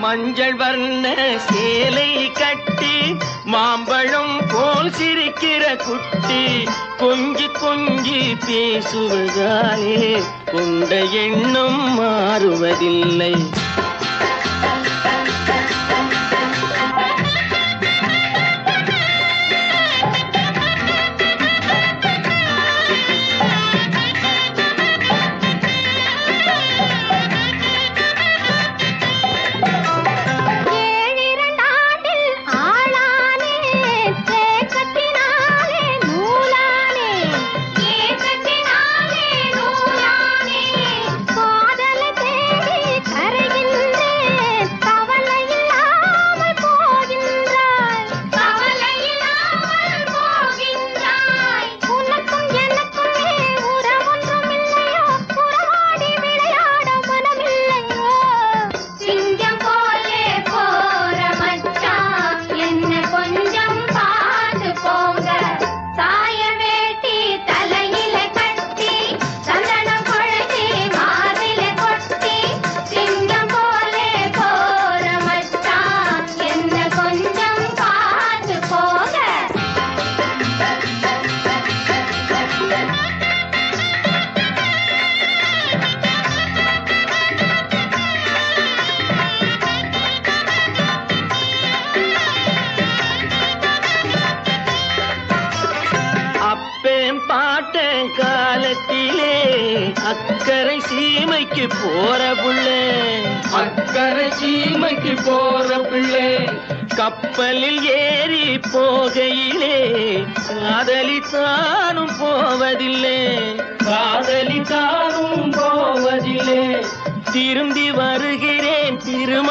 மஞ்சள் வர்ண சேலை கட்டி மாம்பழம் போல் சிரிக்கிற குட்டி கொஞ்சி கொஞ்சி பேசுவதாலே கொண்ட எண்ணம் மாறுவதில்லை ஏழிரண்டாண்டில் ஆளானே தேக்கத்தினாலே நூலானே ஏக்கத்தினாலே நூலானே காதலை தேடி கரைகின்றேன் கவலை இல்லாமல் போகின்றாய் கவலை இல்லாமல் போகின்றாய் உனக்கும் எனக்குமே உறவொன்றும் இல்லையோ உறவாடி விளையாட மனமில்லையோ சிங்கம் போலே போற மச்சான் என்ன கொஞ்சம் பார்த்து போங்க சாய வேட்டி தலையில கட்டி சந்தனம் குழச்சி மார்பில கொட்டி சிங்கம் போலே போற மச்சான் என்ன கொஞ்சம் பார்த்து போங்க அப்பேன் பாட்டன் காலத்திலே அக்கறை சீமைக்கு போற புள்ளே அக்கறை சீமைக்கு போற பிள்ளை கப்பலில் ஏறி போகையிலே காதலி தானும் போவதில்லை காதலி தானும் போவதில்லை திரும்பி வருகிறேன் திரும்ப